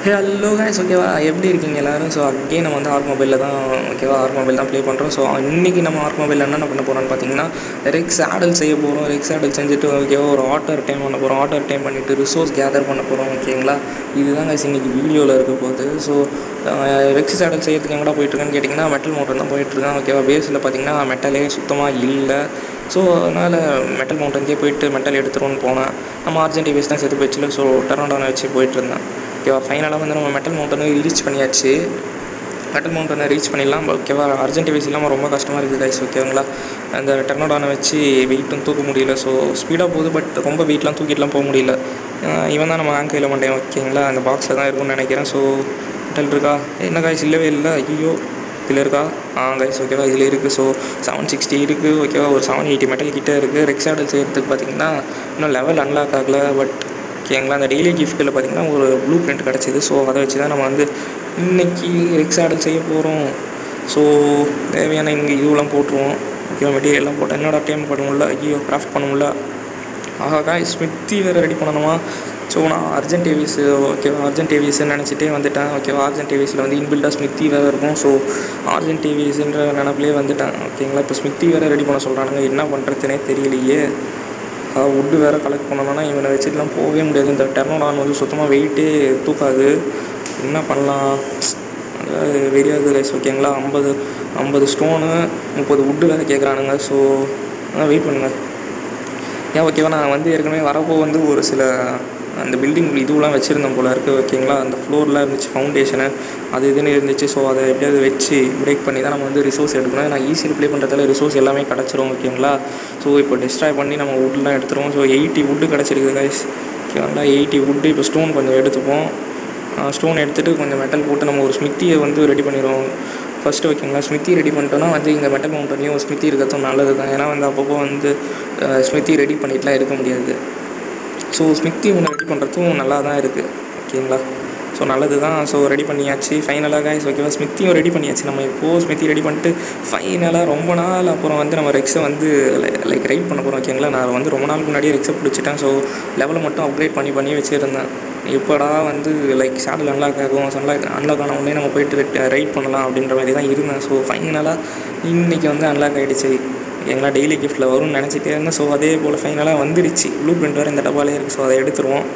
hello guys ஓகேவா எப்படி இருக்கீங்க எல்லோரும் ஸோ அகே நம்ம வந்து ஆர் மொபைலில் தான் ஓகேவா ஆர் மொபைல் தான் ப்ளே பண்ணுறோம் ஸோ இன்றைக்கி நம்ம ஆர் மொபைலில் என்னென்ன பண்ண போகிறோம்னு பார்த்தீங்கன்னா ரெக்ஸ் ஆடல் செய்ய போகிறோம் ரெக்ஸ் ஆடல் செஞ்சுட்டு ஓகேவா ஒரு ஆட்டோ டைம் பண்ண போகிறோம் ஆட்டோ டைம் பண்ணிவிட்டு ரிசோர்ஸ் கேதர் பண்ண போகிறோம் ஓகேங்களா இதுதான் guys இன்னைக்கு வீடியோவில் இருக்க போகுது ஸோ ரெக்ஸ் ஆடல் செய்யறதுக்கு எங்கடா போயிட்டுருக்கேன்னு கேட்டிங்கன்னா மெட்டல் மோட்டர் தான் போயிட்டுருக்கேன் ஓகேவா பேஸில் பார்த்தீங்கன்னா மெட்டலே சுத்தமாக இல்லை ஸோ அதனால் மெட்டல் மவுண்டனுக்கே போயிட்டு மெட்டல் எடுத்துருவோன்னு போனேன் நம்ம ஆர்ஜென்டி பேஸ் தான் சேர்த்து போயிடுச்சுல ஸோ டொரண்டோனை வச்சு போயிட்டு இருந்தேன் ஓகேவா ஃபைனலாக வந்து நம்ம மெட்டல் மவுண்டனை ரீச் பண்ணியாச்சு மெட்டல் மவுண்டனை ரீச் பண்ணிடலாம் ஓகேவா அர்ஜென்ட் வைஸ் இல்லாமல் ரொம்ப கஷ்டமாக இருக்குது கைஸ் ஓகேங்களா அந்த டெர்னோடானை வச்சு வெயிட்டும் தூக்க முடியல ஸோ ஸ்பீடாக போகுது பட் ரொம்ப வெயிட்லாம் தூக்கிட்டுலாம் போக முடியல அஹ் இவன் தான் நம்ம ஆங்கையில் மாட்டேன் ஓகேங்களா அந்த பாக்ஸில் தான் இருக்கும்னு நினைக்கிறேன் ஸோ மெட்டல் இருக்கா என்ன காய்ஸ் இல்லவே இல்லை ஐயோ இதில் இருக்கா ஆ கைஸ் ஓகேவா இதில் இருக்குது ஸோ செவன் சிக்ஸ்டி இருக்குது ஓகேவா ஒரு செவன் எயிட்டி மெட்டல் கிட்டே இருக்குது ரெக்ஸ் ஆடல் செய்கிறதுக்கு பார்த்தீங்கன்னா இன்னும் லெவல் அன்லாக் ஆகலை பட் ஓகேங்களா அந்த டெய்லி கிஃப்ட்டில் பார்த்தீங்கன்னா ஒரு ப்ளூ பிரிண்ட் கிடச்சிது ஸோ அதை வச்சு தான் நம்ம வந்து இன்னைக்கு ரெக்ஸ் ஆடல் செய்ய போகிறோம் ஸோ தேவையான இங்கே இதுவெல்லாம் போட்டுருவோம் ஓகேவா மெட்டீரியல்லாம் போட்டால் என்னோட டைம் பண்ண முடியல ஐயோ கிராஃப்ட் பண்ண முடியல ஆஹா ஸ்மித்தி வேறு ரெடி பண்ணணுமா ஸோ நான் அர்ஜென்ட் டிவிஸ் ஓகேவா அர்ஜென்ட் டிவிஸ்ன்னு நினச்சிட்டே வந்துட்டேன் ஓகேவா அர்ஜென்ட் டிவிஸில் வந்து இன்பில்டாக ஸ்மித்தி வேறு இருக்கும் ஸோ அர்ஜென்ட் டிவிஸ்ன்ற நினப்பிலே வந்துட்டேன் ஓகேங்களா இப்போ ஸ்மித்தி வேறு ரெடி பண்ண சொல்கிறானுங்க என்ன பண்ணுறதுனே தெரியலையே வுட்டு வேறு கலெக்ட் பண்ணணும்னா இவனை வச்சுட்டுலாம் போகவே முடியாது இந்த டெர்னோடான் வந்து சுத்தமாக வெயிட்டே தூக்காது என்ன பண்ணலாம் அதாவது வெறியாது ரைஸ் ஓகேங்களா ஐம்பது ஐம்பது ஸ்டோனு முப்பது வுட்டு வேறு கேட்குறானுங்க ஸோ அதான் வெயிட் பண்ணுங்கள் ஏன் ஓகேவா நான் வந்து ஏற்கனவே வரப்போ வந்து ஒரு சில அந்த பில்டிங் இதுவெலாம் வச்சுருந்தேன் போல இருக்குது ஓகேங்களா அந்த ஃப்ளோரில் இருந்துச்சு ஃபவுண்டேஷனு அது இதுன்னு இருந்துச்சு ஸோ அதை எப்படியாவது வச்சு பிரேக் பண்ணி தான் நம்ம வந்து ரிசோர்ஸ் எடுக்கணும் நான் ஈஸியாக ப்ளே பண்ணுறதால ரிசோர்ஸ் எல்லாமே கிடச்சிரும் ஓகேங்களா ஸோ இப்போ டிஸ்ட்ராய் பண்ணி நம்ம வுட்லாம் எடுத்துருவோம் ஸோ எயிட்டி வுட்டு கிடச்சிருக்கு கைஸ் ஓகேங்களா எயிட்டி வுட்டு இப்போ ஸ்டோன் கொஞ்சம் எடுத்துப்போம் ஸ்டோன் எடுத்துகிட்டு கொஞ்சம் மெட்டல் போட்டு நம்ம ஒரு ஸ்மித்தியை வந்து ரெடி பண்ணிடுவோம் ஃபஸ்ட்டு ஓகேங்களா ஸ்மித்தி ரெடி பண்ணிட்டோன்னா வந்து இங்கே மெட்டல் மவுண்டன்லேயும் ஸ்மித்தி இருக்கிறதும் நல்லது தான் ஏன்னா வந்து அப்பப்போ வந்து ஸ்மித்தி ரெடி பண்ணிட்டுலாம் இருக்க முடியாது ஸோ ஸ்மித்தி ஒன்று ரெடி பண்ணுறதும் நல்லா தான் இருக்குது ஓகேங்களா ஸோ நல்லது தான் ஸோ ரெடி பண்ணியாச்சு ஃபைனலாக கைஸ் ஓகேவா ஸ்மித்தியும் ரெடி பண்ணியாச்சு நம்ம இப்போது ஸ்மித்தி ரெடி பண்ணிட்டு ஃபைனலாக ரொம்ப நாள் அப்புறம் வந்து நம்ம ரெக்ஸை வந்து லைக் ரைட் பண்ண போகிறோம் ஓகேங்களா நான் வந்து ரொம்ப நாளுக்கு முன்னாடியே ரெக்ஸை பிடிச்சிட்டேன் ஸோ லெவலை மட்டும் அப்கிரேட் பண்ணி பண்ணி வச்சுருந்தேன் எப்போடா வந்து லைக் சேடல் அன்லாக் ஆகும் அன்லாக் அன்லாக் ஆன உடனே நம்ம போயிட்டு ரைட் பண்ணலாம் அப்படின்ற மாதிரி தான் இருந்தேன் ஸோ ஃபைனலாக இன்றைக்கி வந்து அன்லாக் ஆகிடுச்சு எங்களா டெய்லி கிஃப்ட்டில் வரும்னு நினச்சிட்டே இருந்தேன் ஸோ அதே போல் ஃபைனலாக வந்துருச்சு ப்ளூ பிரிண்ட் வேறு இந்த டப்பாலே இருக்குது ஸோ அதை எடுத்துருவோம்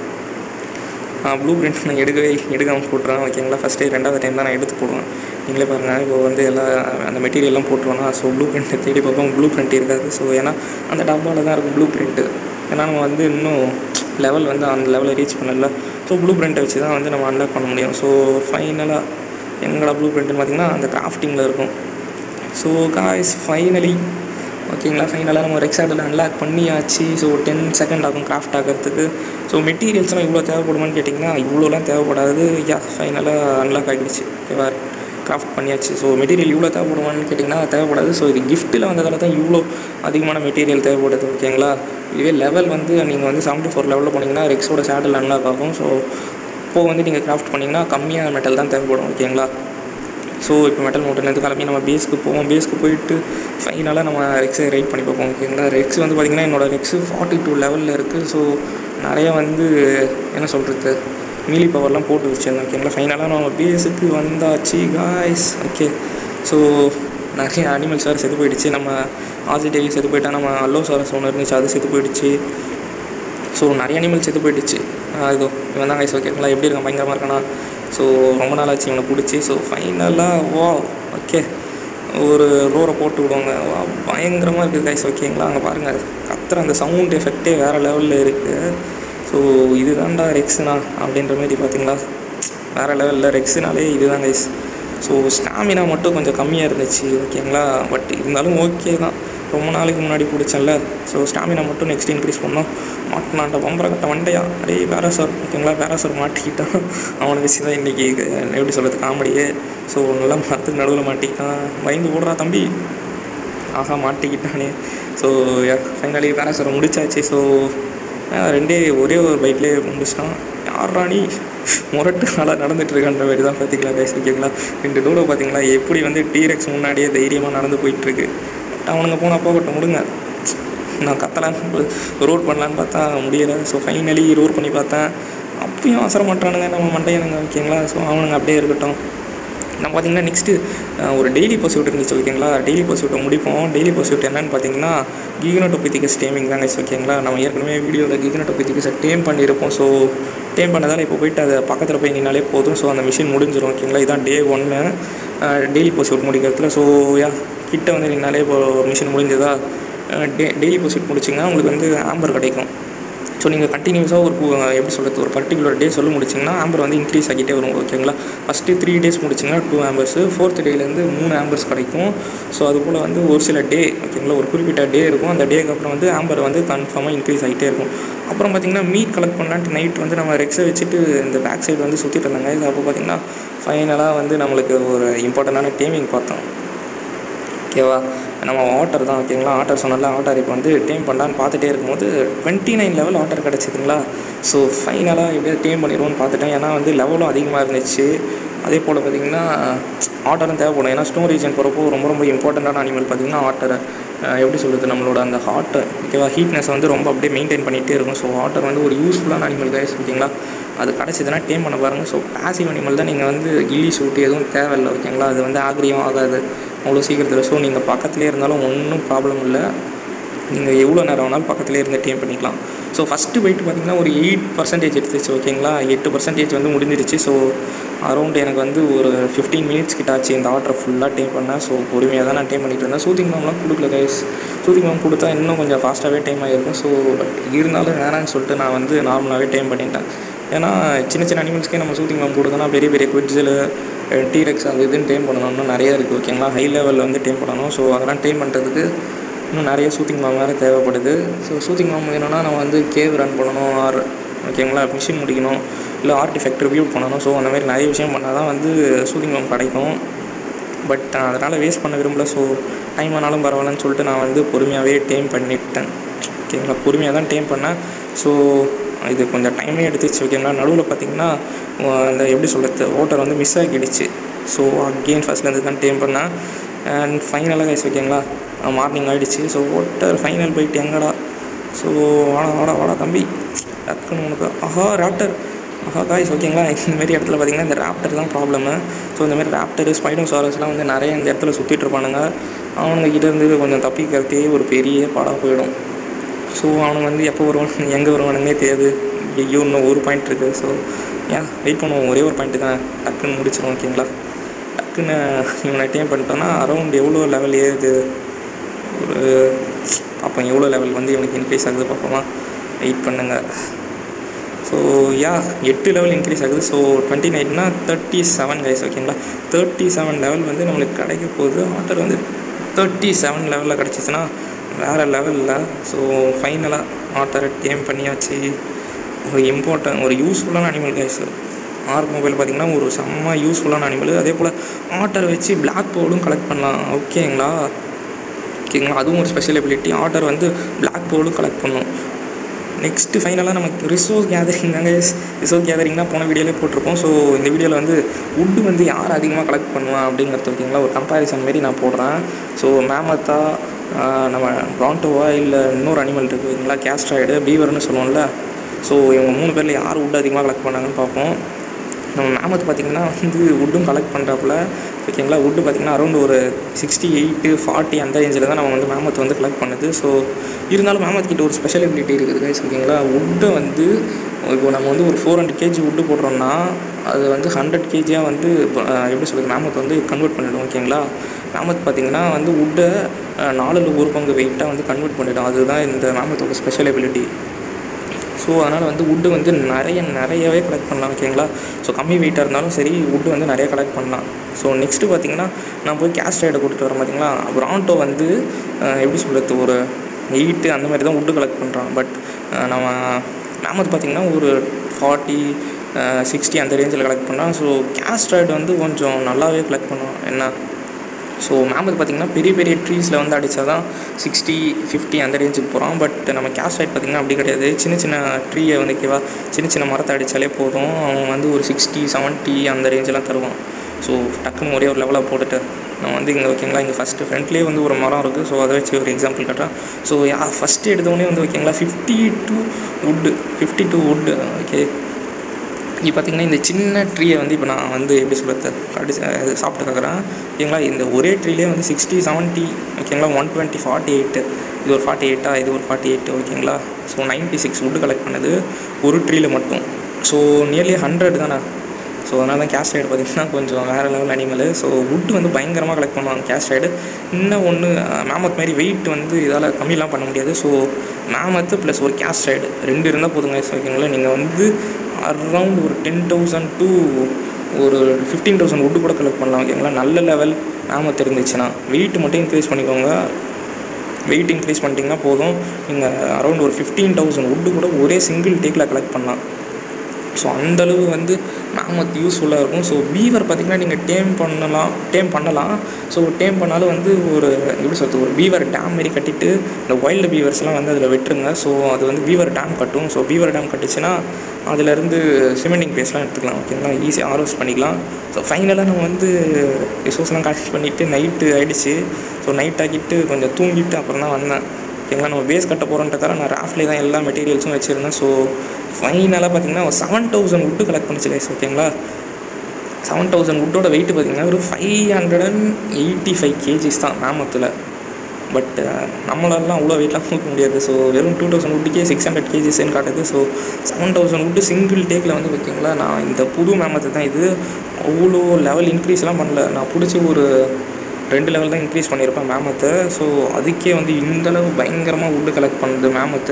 ப்ளூ பிரிண்ட் நான் எடுக்கவே எடுக்காமல் போட்டுறேன் ஓகேங்களா ஃபஸ்ட்டு ரெண்டாவது டைம் தான் நான் எடுத்து போடுவேன் நீங்களே பாருங்கள் இப்போ வந்து எல்லா அந்த மெட்டீரியல்லாம் போட்டுருவோன்னா ஸோ ப்ளூ பிரிண்ட்டை தேடி பார்ப்போம் ப்ளூ பிரிண்ட் இருக்காது ஸோ ஏன்னா அந்த டப்பாவில் தான் இருக்கும் ப்ளூ பிரிண்ட்டு ஏன்னா நம்ம வந்து இன்னும் லெவல் வந்து அந்த லெவலில் ரீச் பண்ணல ஸோ ப்ளூ பிரிண்ட்டை வச்சு தான் வந்து நம்ம அன்லாக் பண்ண முடியும் ஸோ ஃபைனலாக எங்களோட ப்ளூ பிரிண்ட்னு பார்த்திங்கன்னா அந்த கிராஃப்டிங்கில் இருக்கும் ஸோ காய்ஸ் ஃபைனலி ஓகேங்களா ஃபைனலாக நம்ம ரெக்ஸாடில் அன்லாக் பண்ணியாச்சு ஸோ டென் செகண்ட் ஆகும் கிராஃப்ட் ஆகிறதுக்கு ஸோ மெட்டீரியல்ஸ்லாம் இவ்வளோ தேவைப்படுமான்னு கேட்டிங்கன்னா இவ்வளோலாம் தேவைப்படாது யா ஃபைனலாக அன்லாக் ஆகிடுச்சு ஓகேவா கிராஃப்ட் பண்ணியாச்சு ஸோ மெட்டீரியல் இவ்வளோ தேவைப்படுமான்னு கேட்டிங்கன்னா தேவைப்படாது ஸோ இது கிஃப்ட்டில் வந்ததால் தான் இவ்வளோ அதிகமான மெட்டீரியல் தேவைப்படுது ஓகேங்களா இதுவே லெவல் வந்து நீங்கள் வந்து செவன்ட்டி ஃபோர் லெவலில் போனீங்கன்னா ரெக்ஸோட சேடல் அன்லாக் ஆகும் ஸோ இப்போது வந்து நீங்கள் கிராஃப்ட் பண்ணிங்கன்னா கம்மியான மெட்டல் தான் தேவைப்படும் ஓகேங்களா ஸோ இப்போ மெட்டல் மோட்டர்லேருந்து கிளம்பி நம்ம பேஸ்க்கு போவோம் பேஸ்க்கு போயிட்டு ஃபைனலாக நம்ம ரெக்ஸை ரைட் பண்ணி பார்ப்போம் ஓகேங்களா ரெக்ஸ் வந்து பார்த்திங்கன்னா என்னோடய ரெக்ஸு ஃபார்ட்டி டூ லெவலில் இருக்குது ஸோ நிறைய வந்து என்ன சொல்கிறது மீலி பவர்லாம் போட்டு வச்சுருந்தேன் ஓகேங்களா ஃபைனலாக நம்ம பேஸுக்கு வந்தாச்சு காய்ஸ் ஓகே ஸோ நிறைய அனிமல்ஸ் வேறு செத்து போயிடுச்சு நம்ம ஆர்ஜிடிவி செத்து போயிட்டா நம்ம அல்லோ சாரஸ் ஒன்று இருந்துச்சு அது செத்து போயிடுச்சு ஸோ நிறைய அனிமல் செத்து போயிடுச்சு இதோ இவன் தான் கைஸ் ஓகேங்களா எப்படி இருக்கான் பயங்கரமாக இருக்கானா ஸோ ரொம்ப நாள் ஆச்சு இவனை பிடிச்சி ஸோ ஃபைனலாக வா ஓகே ஒரு ரோரை போட்டு விடுவாங்க வா பயங்கரமாக இருக்குது கைஸ் ஓகேங்களா அங்கே பாருங்கள் கத்துற அந்த சவுண்ட் எஃபெக்டே வேறு லெவலில் இருக்குது ஸோ இதுதான்டா ரெக்ஸுனா அப்படின்ற மாதிரி பார்த்தீங்களா வேறு லெவலில் ரெக்ஸுனாலே இதுதான் கைஸ் ஸோ ஸ்டாமினா மட்டும் கொஞ்சம் கம்மியாக இருந்துச்சு ஓகேங்களா பட் இருந்தாலும் ஓகே தான் ரொம்ப நாளைக்கு முன்னாடி பிடிச்சேன்ல ஸோ ஸ்டாமினா மட்டும் நெக்ஸ்ட் இன்க்ரீஸ் பண்ணோம் மாட்டினாண்ட பம்பரை கட்ட வண்டையா அடே பேராசர் ஓகேங்களா பேராசர் மாட்டிக்கிட்டான் அவனை வச்சு தான் இன்றைக்கி எப்படி சொல்கிறது காமெடியே ஸோ நல்லா மரத்துக்கு நடுவில் மாட்டிக்கிட்டான் பயந்து ஓடுறா தம்பி ஆஹா மாட்டிக்கிட்டானே ஸோ ஃபைனலி பேராசரை முடிச்சாச்சு ஸோ ரெண்டே ஒரே ஒரு பைக்லேயே முடிச்சிட்டான் யார் ராணி முரட்டு நாளாக நடந்துகிட்ருக்கான்ற மாதிரி தான் பார்த்திங்களா கைஸ் ஓகேங்களா ரெண்டு டோலோ பார்த்தீங்களா எப்படி வந்து டீரெக்ஸ் முன்னாடியே தைரியமாக நடந்து போயிட்டுருக்கு அவனுங்க போனால் போகட்டும் விடுங்க நான் கத்தலான்னு ரோட் பண்ணலான்னு பார்த்தா முடியலை ஸோ ஃபைனலி ரோட் பண்ணி பார்த்தேன் அப்பயும் அவசர மாட்டானுங்க நம்ம மண்டையனுங்க ஓகேங்களா ஸோ அவனுங்க அப்படியே இருக்கட்டும் நம்ம பார்த்தீங்கன்னா நெக்ஸ்ட்டு ஒரு டெய்லி பர்சூட் இருந்துச்சு ஓகேங்களா டெய்லி பர்சூட்டை முடிப்போம் டெய்லி பர்சூட் என்னன்னு பார்த்தீங்கன்னா கிகனோட்டோபித்திகஸ் டேமிங் தாங்க ஓகேங்களா நம்ம ஏற்கனவே வீடியோவில் கிகனோட்டோபித்திகஸை டேம் பண்ணியிருப்போம் ஸோ டேம் பண்ணதால் இப்போ போயிட்டு அதை பக்கத்தில் போய் நின்னாலே போதும் ஸோ அந்த மிஷின் முடிஞ்சிடும் ஓகேங்களா இதான் டே ஒன்று டெய்லி பர்சூட் முடிக்கிறதுல ஸோ யா கிட்ட வந்து நின்னாலே இப்போ மிஷின் முடிஞ்சதா டே டெய்லி பர்சூட் முடிச்சிங்கன்னா உங்களுக்கு வந்து ஆம்பர் கிடைக்கும் ஸோ நீங்கள் கண்டினியூஸாக ஒரு கு- எப்படி சொல்கிறது ஒரு பர்டிகுலர் டே சொல்லி முடிச்சிங்கன்னா ஆம்பர் வந்து இன்க்ரீஸ் ஆகிட்டே வரும் ஓகேங்களா ஃபஸ்ட்டு த்ரீ டேஸ் முடிச்சிங்கன்னா டூ ஆம்பர்ஸு ஃபோர்த் டேலேருந்து மூணு ஆம்பர்ஸ் கிடைக்கும் ஸோ அதுபோல் வந்து ஒரு சில டே ஓகேங்களா ஒரு குறிப்பிட்ட டே இருக்கும் அந்த டேக்கு அப்புறம் வந்து ஆம்பர் வந்து கன்ஃபார்மாக இன்க்ரீஸ் ஆகிட்டே இருக்கும் அப்புறம் பார்த்திங்கன்னா மீட் கலெக்ட் பண்ணலான்ட்டு நைட் வந்து நம்ம ரெக்ஸை வச்சுட்டு இந்த பேக் சைடு வந்து சுற்றிட்டு இருந்தாங்க இது அப்போ பார்த்திங்கன்னா ஃபைனலாக வந்து நம்மளுக்கு ஒரு இம்பார்ட்டண்ட்டான டேமிங் பார்த்தோம் ஓகேவா நம்ம ஆட்டர் தான் ஓகேங்களா ஆட்டர் சொன்னால ஆட்டர் இப்போ வந்து டேம் பண்ணலான்னு பார்த்துட்டே இருக்கும்போது டுவெண்ட்டி நைன் லெவல் ஆட்டர் கிடச்சிதுங்களா ஸோ ஃபைனலாக எப்படியாவது டேம் பண்ணிடுவோம்னு பார்த்துட்டேன் ஏன்னா வந்து லெவலும் அதிகமாக இருந்துச்சு அதே போல் பார்த்திங்கன்னா ஆட்டரும் தேவைப்படும் ஏன்னா ஸ்டோன் ரீஜன் போகிறப்போ ரொம்ப ரொம்ப இம்பார்ட்டண்ட்டான அனிமல் பார்த்திங்கன்னா ஆட்டரை எப்படி சொல்கிறது நம்மளோட அந்த ஹார்ட்டை ஓகேவா ஹீட்னஸ் வந்து ரொம்ப அப்படியே மெயின்டைன் பண்ணிகிட்டே இருக்கும் ஸோ ஆட்டர் வந்து ஒரு யூஸ்ஃபுல்லான அனிமல் கைஸ் ஓகேங்களா அது கிடச்சிதுன்னா டேம் பண்ண பாருங்கள் ஸோ பேசிவ் அனிமல் தான் நீங்கள் வந்து கில்லி சூட்டு எதுவும் தேவையில்லை ஓகேங்களா அது வந்து ஆக்ரியம் ஆகாது அவ்வளோ சீக்கிரத்தில் ஸோ நீங்கள் பக்கத்துலேயே இருந்தாலும் ஒன்றும் ப்ராப்ளம் இல்லை நீங்கள் எவ்வளோ நேரம் வேணாலும் பக்கத்துலேயே இருந்து டேம் பண்ணிக்கலாம் ஸோ ஃபஸ்ட்டு போயிட்டு பார்த்தீங்கன்னா ஒரு எயிட் பர்சன்டேஜ் எடுத்துச்சு ஓகேங்களா எட்டு பர்சன்டேஜ் வந்து முடிஞ்சிருச்சு ஸோ அரௌண்ட் எனக்கு வந்து ஒரு ஃபிஃப்டீன் மினிட்ஸ் கிட்ட ஆச்சு இந்த ஆர்டர் ஃபுல்லாக டேம் பண்ணேன் ஸோ பொறுமையாக தான் நான் டேம் பண்ணிட்டு இருந்தேன் சூத்திங் மாம்லாம் கொடுக்கல கைஸ் சூத்திங் மாம் கொடுத்தா இன்னும் கொஞ்சம் ஃபாஸ்ட்டாகவே டைம் ஆகிருக்கும் ஸோ இருந்தாலும் வேணான்னு சொல்லிட்டு நான் வந்து நார்மலாகவே டைம் பண்ணிட்டேன் ஏன்னா சின்ன சின்ன அனிமல்ஸ்க்கே நம்ம சூத்திங் மாம் கொடுத்தோன்னா பெரிய பெரிய குவிட்ஸில் டீரெக்ஸ் அது இதுன்னு டேம் பண்ணணும் இன்னும் நிறைய இருக்குது ஓகேங்களா ஹை லெவலில் வந்து டேம் பண்ணணும் ஸோ அதெல்லாம் டேம் பண்ணுறதுக்கு இன்னும் நிறைய சூத்திங் மாம் வேறு தேவைப்படுது ஸோ சூத்திங் மாம் வேணும்னா நம்ம வந்து கேவ் ரன் பண்ணணும் ஆர் ஓகேங்களா மிஷின் முடிக்கணும் இல்லை ஆர்டிஃபெக்ட் ரிவ்யூ பண்ணணும் ஸோ அந்த மாதிரி நிறைய விஷயம் பண்ணால் தான் வந்து சூத்திங் மாம் கிடைக்கும் பட் அதனால் வேஸ்ட் பண்ண விரும்பல ஸோ டைம் ஆனாலும் பரவாயில்லன்னு சொல்லிட்டு நான் வந்து பொறுமையாகவே டேம் பண்ணிட்டேன் ஓகேங்களா பொறுமையாக தான் டேம் பண்ணேன் ஸோ இது கொஞ்சம் டைமே எடுத்துச்சு ஓகேங்களா நடுவில் பார்த்தீங்கன்னா அந்த எப்படி சொல்கிறது ஓட்டர் வந்து மிஸ் ஆகிடுச்சு ஸோ அகெயின் ஃபஸ்ட்லேருந்து தான் டேம் பண்ணேன் அண்ட் ஃபைனலாக கைஸ் ஓகேங்களா மார்னிங் ஆகிடுச்சு ஸோ ஓட்டர் ஃபைனல் போயிட்டு எங்கடா ஸோ வாடா வாடா வாடா தம்பி டக்குன்னு உனக்கு ஆஹா ராப்டர் ஆஹா காய்ஸ் ஓகேங்களா இந்தமாரி இடத்துல பார்த்தீங்கன்னா இந்த ராப்டர் தான் ப்ராப்ளமு ஸோ இந்தமாரி ராப்டர் ஸ்பைடோ சாரஸ்லாம் வந்து நிறைய இந்த இடத்துல சுற்றிட்டு இருப்பானுங்க அவனுங்க கிட்ட இருந்து கொஞ்சம் தப்பிக்கிறதே ஒரு பெரிய பாடாக போயிடும் ஸோ அவனுங்க வந்து எப்போ வருவான் எங்கே வருவானுங்கன்னே தெரியாது ஐயோ இன்னும் ஒரு பாயிண்ட் இருக்குது ஸோ ஏன் வெயிட் பண்ணுவோம் ஒரே ஒரு பாயிண்ட்டு தான் டக்குன்னு முடிச்சிடும் ஓகேங்களா டக்குன்னு இவனை டைம் பண்ணிட்டோன்னா அரௌண்ட் எவ்வளோ லெவல் ஏறுது ஒரு அப்போ எவ்வளோ லெவல் வந்து இவனுக்கு இன்க்ரீஸ் ஆகுது பார்ப்போமா வெயிட் பண்ணுங்கள் ஸோ யா எட்டு லெவல் இன்க்ரீஸ் ஆகுது ஸோ டுவெண்ட்டி நைன்னா தேர்ட்டி செவன் கைஸ் ஓகேங்களா தேர்ட்டி செவன் லெவல் வந்து நம்மளுக்கு கிடைக்க போகுது ஆர்டர் வந்து தேர்ட்டி செவன் லெவலில் கிடச்சிச்சின்னா வேறு லெவலில் ஸோ ஃபைனலாக ஆர்டரை டேம் பண்ணியாச்சு ஒரு இம்பார்ட்டன்ட் ஒரு யூஸ்ஃபுல்லான அனிமல் கைஸ் ஆர் மொபைல் பார்த்திங்கன்னா ஒரு செம்ம யூஸ்ஃபுல்லான அனிமல் அதே போல் ஆர்டரை வச்சு பிளாக் போர்டும் கலெக்ட் பண்ணலாம் ஓகேங்களா ஓகேங்களா அதுவும் ஒரு ஸ்பெஷல் எபிலிட்டி ஆர்டர் வந்து பிளாக் போர்டும் கலெக்ட் பண்ணும் நெக்ஸ்ட்டு ஃபைனலாக நமக்கு ரிசோர்ஸ் கேதரிங் தாங்க ரிசோர்ஸ் கேதரிங் தான் போன வீடியோலே போட்டிருப்போம் ஸோ இந்த வீடியோவில் வந்து உட்டு வந்து யார் அதிகமாக கலெக்ட் பண்ணுவான் அப்படிங்கிறது ஓகேங்களா ஒரு கம்பேரிசன் மாரி நான் போடுறேன் ஸோ மேமத்தா நம்ம ப்ராண்டோவா இல்லை இன்னொரு அனிமல் இருக்குது ஓகேங்களா கேஸ்ட்ராய்டு பீவர்னு சொல்லுவோம்ல ஸோ இவங்க மூணு பேரில் யார் உட்டு அதிகமாக கலெக்ட் பண்ணாங்கன்னு பார்ப்போம் நம்ம மேமத் பார்த்திங்கன்னா வந்து உட்டும் கலெக்ட் பண்ணுறாப்புல ஓகேங்களா உட்டு பார்த்திங்கன்னா அரௌண்ட் ஒரு சிக்ஸ்டி எயிட்டு ஃபார்ட்டி அந்த ரேஞ்சில் தான் நம்ம வந்து மேமத் வந்து கலெக்ட் பண்ணுது ஸோ இருந்தாலும் மேமத் கிட்ட ஒரு ஸ்பெஷல் எபிலிட்டி இருக்குது கைஸ் ஓகேங்களா உட்டை வந்து இப்போ நம்ம வந்து ஒரு ஃபோர் ஹண்ட்ரட் கேஜி உட்டு போடுறோம்னா அது வந்து ஹண்ட்ரட் கேஜியாக வந்து இப்போ, அஹ், எப்படி சொல்கிறது மேமத் வந்து கன்வெர்ட் பண்ணிடும் ஓகேங்களா மேமத் பார்த்திங்கன்னா வந்து உட்டை நாலில் ஒரு பங்கு வெயிட்டாக வந்து கன்வெர்ட் பண்ணிடும் அதுதான் இந்த மேமத்தோட ஸ்பெஷல் எபிலிட்டி ஸோ அதனால் வந்து வுட்டு வந்து நிறைய நிறையவே கலெக்ட் பண்ணலாம் ஓகேங்களா ஸோ கம்மி வெயிட்டாக இருந்தாலும் சரி வுட்டு வந்து நிறைய கலெக்ட் பண்ணலாம் ஸோ நெக்ஸ்ட்டு பார்த்தீங்கன்னா நான் போய் கேஸ்ட் ரைடை கூட்டிகிட்டு வரேன் பார்த்தீங்களா பிராண்டோ வந்து அஹ், எப்படி சொல்கிறது ஒரு எயிட்டு அந்த மாதிரி தான் வுட்டு கலெக்ட் பண்ணுறான் பட் நம்ம மேமத் பார்த்திங்கன்னா ஒரு ஃபார்ட்டி சிக்ஸ்டி அந்த ரேஞ்சில் கலெக்ட் பண்ணால் ஸோ கேஸ்ட் ரைடு வந்து கொஞ்சம் நல்லாவே கலெக்ட் பண்ணுவோம் என்ன ஸோ மேமத் பார்த்திங்கன்னா பெரிய பெரிய ட்ரீஸில் வந்து அடித்தா தான் சிக்ஸ்டி ஃபிஃப்டி அந்த ரேஞ்சுக்கு போகிறோம் பட் நம்ம கேஸ் ரைட் பார்த்திங்கன்னா அப்படி கிடையாது சின்ன சின்ன ட்ரீயை வந்து ஓகேவா சின்ன சின்ன மரத்தை அடித்தாலே போதும் அவன் வந்து ஒரு சிக்ஸ்டி செவன்ட்டி அந்த ரேஞ்செலாம் தருவான் ஸோ டக்குன்னு ஒரே ஒரு லெவலாக போட்டுட்டு நான் வந்து இங்கே ஓகேங்களா இங்கே ஃபஸ்ட்டு ஃப்ரண்ட்லேயே வந்து ஒரு மரம் இருக்குது ஸோ அதை வச்சு ஒரு எக்ஸாம்பிள் காட்டுறேன் ஸோ யா ஃபஸ்ட்டு எடுத்தோடனே வந்து ஓகேங்களா fifty two wood fifty two wood okay இப்போ பார்த்தீங்கன்னா இந்த சின்ன ட்ரீயை வந்து இப்போ நான் வந்து எப்படி சொல்கிறது அடிச்சு அது சாப்பிட்டு பார்க்குறேன் ஓகேங்களா இந்த ஒரே ட்ரீலே வந்து சிக்ஸ்டி செவன்ட்டி ஓகேங்களா ஒன் டுவெண்ட்டி ஃபார்ட்டி எயிட்டு இது ஒரு ஃபார்ட்டி எயிட்டா இது ஒரு ஃபார்ட்டி எயிட் ஓகேங்களா so ninety six wood collect பண்ணது ஒரு ட்ரீல மட்டும் ஸோ நியர்லி ஹண்ட்ரட் தானே ஸோ அதனால தான் கேஷ் ரைடு பார்த்திங்கன்னா கொஞ்சம் வேறு லெவல் அனிமல் ஸோ வுட்டு வந்து பயங்கரமாக கலெக்ட் பண்ணுவாங்க கேஷ் ரைடு இன்னும் ஒன்று மேமத் மாதிரி வெயிட் வந்து இதால் கம்மிலாம் பண்ண முடியாது ஸோ மேமத்து ப்ளஸ் ஒரு கேஷ் ரைடு ரெண்டு இருந்தால் போதுங்க ஓகேங்களா நீங்கள் வந்து அரௌண்ட் ஒரு டென் தௌசண்ட் டு ஒரு ஃபிஃப்டீன் தௌசண்ட் வுட்டு கூட கலெக்ட் பண்ணலாம் ஓகேங்களா நல்ல லெவல் மேமத் இருந்துச்சுன்னா வெயிட் மட்டும் இன்க்ரீஸ் பண்ணிக்கோங்க வெயிட் இன்க்ரீஸ் பண்ணிட்டீங்கன்னா போதும் நீங்கள் அரௌண்ட் ஒரு ஃபிஃப்டீன் தௌசண்ட் வுட்டு கூட ஒரே சிங்கிள் டேக்கில் கலெக்ட் பண்ணலாம் ஸோ அந்தளவு வந்து மேமத் யூஸ்ஃபுல்லாக இருக்கும் ஸோ பீவர் பார்த்திங்கன்னா நீங்கள் டேம் பண்ணலாம் டேம் பண்ணலாம் ஸோ டேம் பண்ணாலும் வந்து ஒரு எப்படி சொல்கிறது ஒரு பீவர் டேம் மாரி கட்டிட்டு இந்த வைல்டு பீவர்ஸ்லாம் வந்து அதில் விட்டுருங்க ஸோ அது வந்து பீவர் டேம் கட்டும் ஸோ பீவர் டேம் கட்டுச்சுன்னா அதுலேருந்து சிமெண்டிங் பேஸ்லாம் எடுத்துக்கலாம் ஓகேங்களா ஈஸியாக ஆர்வஸ் பண்ணிக்கலாம் ஸோ ஃபைனலாக நம்ம வந்து ரிசோர்ஸ்லாம் கலெக்ட் பண்ணிவிட்டு நைட்டு ஆகிடுச்சு ஸோ நைட் ஆக்கிட்டு கொஞ்சம் தூங்கிட்டு அப்புறம் தான் வந்தேன் ஓகேங்களா நம்ம பேஸ் கட்ட போகிறோன்றதால நான் ராஃப்லேயே தான் எல்லா மெட்டீரியல்ஸும் வச்சுருந்தேன் ஸோ ஃபைனலாக பார்த்தீங்கன்னா ஒரு செவன் தௌசண்ட் வுட்டு கலெக்ட் பண்ணிச்சு கைஸ் ஓகேங்களா செவன் தௌசண்ட் வுட்டோட வெயிட் பார்த்தீங்கன்னா ஒரு five hundred and eighty five kgs தான் நாமத்தில் பட் நம்மளாலாம் அவ்வளோ வெயிட்லாம் தூக்க முடியாது ஸோ வெறும் டூ தௌசண்ட் வுட்டுக்கே சிக்ஸ் ஹண்ட்ரட் கேஜிஸ்ன்னு காட்டுது so seven thousand wood single டேக்கில் வந்து ஓகேங்களா நான் இந்த புது மேமத்து தான் இது அவ்வளோ லெவல் இன்க்ரீஸ்லாம் பண்ணல நான் பிடிச்ச ஒரு ரெண்டு லெவல் தான் இன்க்ரீஸ் பண்ணியிருப்பேன் மேமத்தை ஸோ அதுக்கே வந்து இந்தளவு பயங்கரமாக வுட்டு கலெக்ட் பண்ணுது மேமத்து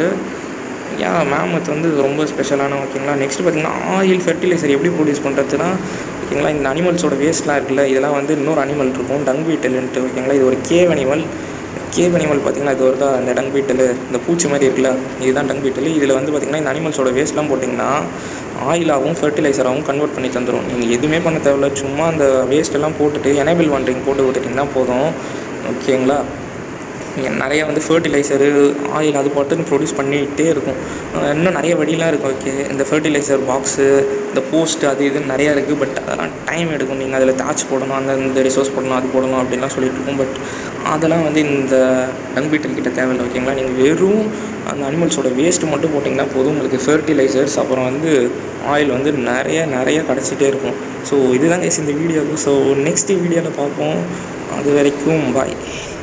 ஏன் மேமத் வந்து ரொம்ப ஸ்பெஷலான ஓகேங்களா நெக்ஸ்ட் பார்த்திங்கன்னா ஆயில் ஃபெர்டிலைசர் எப்படி ப்ரொடியூஸ் பண்ணுறதுனா ஓகேங்களா இந்த அனிமல்ஸோட வேஸ்ட்லாம் இருக்குல்ல இதெல்லாம் வந்து இன்னொரு அனிமல் இருக்கும் டங் பீட்டல்ன்ட்டு ஓகேங்களா இது ஒரு கேவ் அனிமல் கேவ் அனிமல் பார்த்திங்கன்னா இது ஒரு தான் இந்த டங் பீட்டல் இந்த பூச்சி மாதிரி இருக்குல்ல இதுதான் டங் பீட்டல் இதில் வந்து பார்த்திங்கன்னா இந்த அனிமல்ஸோட வேஸ்ட்லாம் போட்டிங்கன்னா ஆயிலாகவும் ஃபெர்டிலைசராகவும் கன்வெர்ட் பண்ணி தந்துடும் நீங்கள் எதுவுமே பண்ண தேவையில்ல சும்மா அந்த வேஸ்ட் எல்லாம் போட்டுட்டு எனேபிள் பண்ணுறீங்க போட்டு விட்டுட்டிங்கன்னா போதும் ஓகேங்களா நிறைய வந்து ஃபர்டிலைசரு ஆயில் அது பாட்டுன்னு ப்ரொடியூஸ் பண்ணிகிட்டே இருக்கும் இன்னும் நிறைய வழியெலாம் இருக்குது ஓகே இந்த ஃபர்டிலைசர் பாக்ஸு இந்த போஸ்ட் அது இதுன்னு நிறையா இருக்குது பட் அதெல்லாம் டைம் எடுக்கும் நீங்கள் அதில் தாச் போடணும் அந்த இந்த ரிசோர்ஸ் போடணும் அது போடணும் அப்படின்லாம் சொல்லிட்டு இருக்கும் பட் அதெல்லாம் வந்து இந்த டங்பீட்டல் கிட்ட தேவையில்லை ஓகேங்களா நீங்கள் வெறும் அந்த அனிமல்ஸோட வேஸ்ட்டு மட்டும் போட்டிங்கன்னா போதும் உங்களுக்கு ஃபர்டிலைசர்ஸ் அப்புறம் வந்து ஆயில் வந்து நிறைய நிறைய கிடச்சிட்டே இருக்கும் ஸோ இதுதான் கேஸ் இந்த வீடியோவுக்கு ஸோ நெக்ஸ்ட் வீடியோவில் பார்ப்போம் அது வரைக்கும் பாய்